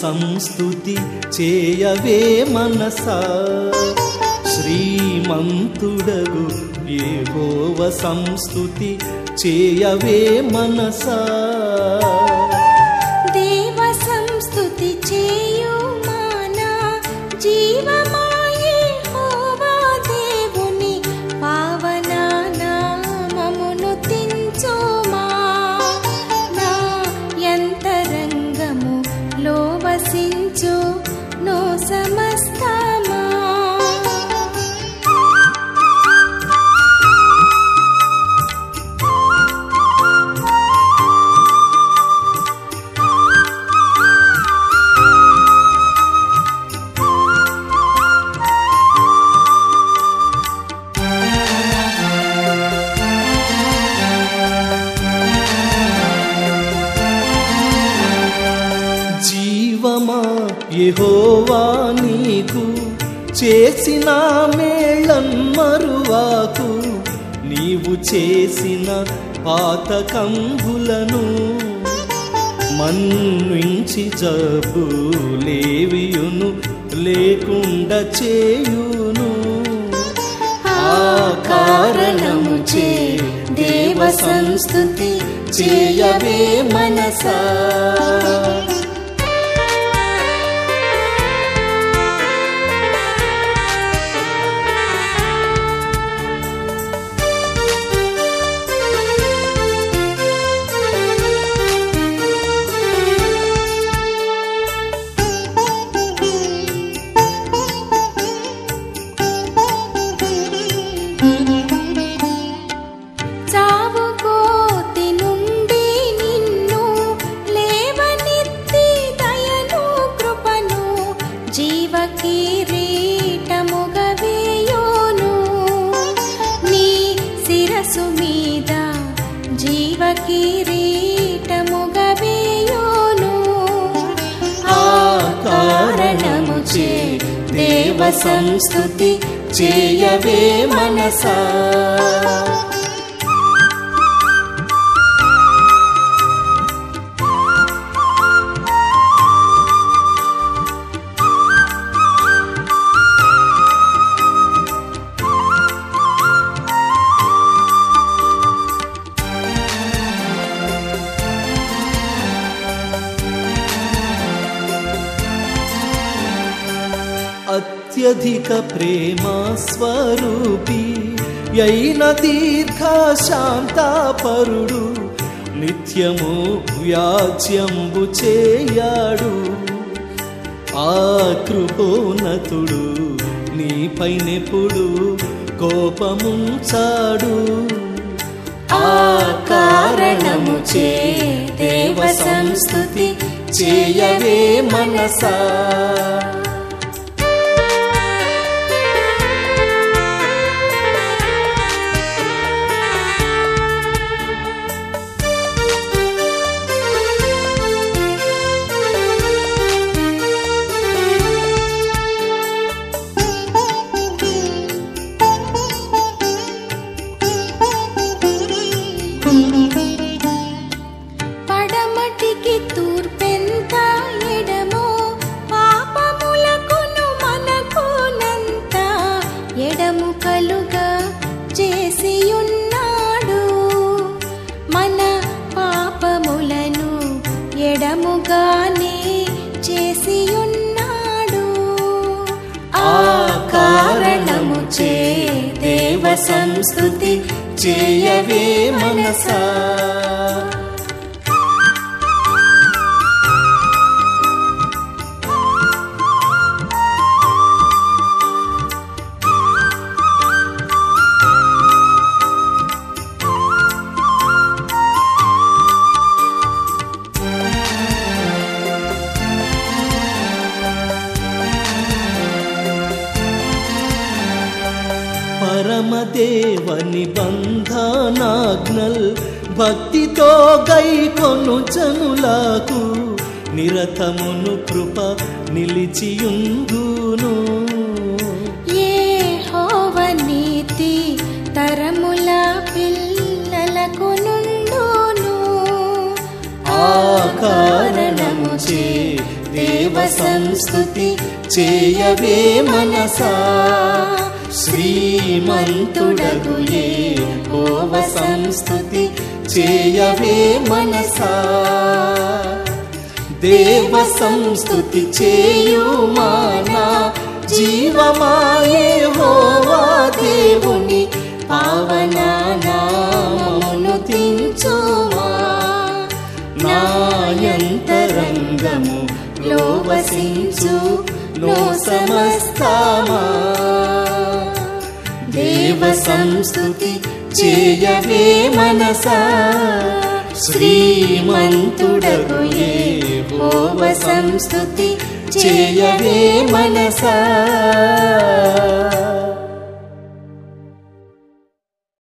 సంస్థుతి చేయవే మనసా శ్రీమంతుడగు ఏహోవ సంస్థుతి చేయవే మనసా దేవ సంస్తుతి చేయుమానా జీవమాయే హోవా దేవుని పావన నామమును తించుమా నా యంతరంగము లో వసించు నో సమస్తమా జీవమా యెహోవా నీకు చేసిన మేళన్ మరువాకు నీవు చేసిన పాతకంబులను మన్నించి జబ్బు లేవియును లేకుండా చేయును ఆ కారణము చే దేవ సంస్థుతి చేయవే మనసా చావు కోతి నుండి నిన్ను లేవనెత్తి దయను కృపను జీవ కిరీటముగ వేయోను నీ శిరసు మీద జీవ కిరీటముగ వేయోను ఆ కారణము చే దేవ సంస్థుతి చేయవే మనసా అత్యధిక ప్రేమ స్వరూపి అయిన దీర్ఘ శాంతాపరుడు నిత్యము వ్యాజ్యంబు చేయాడు ఆ కృపోన్నతుడు నీపైనెప్పుడు కోపముంచాడు ఆ కారణము చే దేవ సంస్థుతి చేయవే మనసా పడమటికి తూర్పెంత ఎడమో పాపములకును మనకునంత ఎడము కలుగా చేసియున్నాడు మన పాపములను ఎడముగానే చేసియున్నాడు ఆ కారణము చే దేవ సంస్కృతి చేయవే మనసా పరమదేవని బంధనాగ్నల్ భక్తితో గైకొను జనులకు నిరతమును కృప నిలిచియుందును యెహోవ నీతి తరముల పిల్లలకు నుండును ఆ కారణము చే దేవ సంస్థుతి చేయవే మనసా శ్రీమంతుడగు ఏ హోవ సంస్థుతి చేయవే మనసా దేవ సంస్థుతి చేయుమానా జీవమాయే హోవా దేవుని పావన నామమును తించుమా నాయంతరంగము లోవసించు నో సమస్తమా దేవ సంస్థుతి చేయవే మనసా శ్రీమంతుడగు ఏ హోవ సంస్థుతి చేయవే మనసా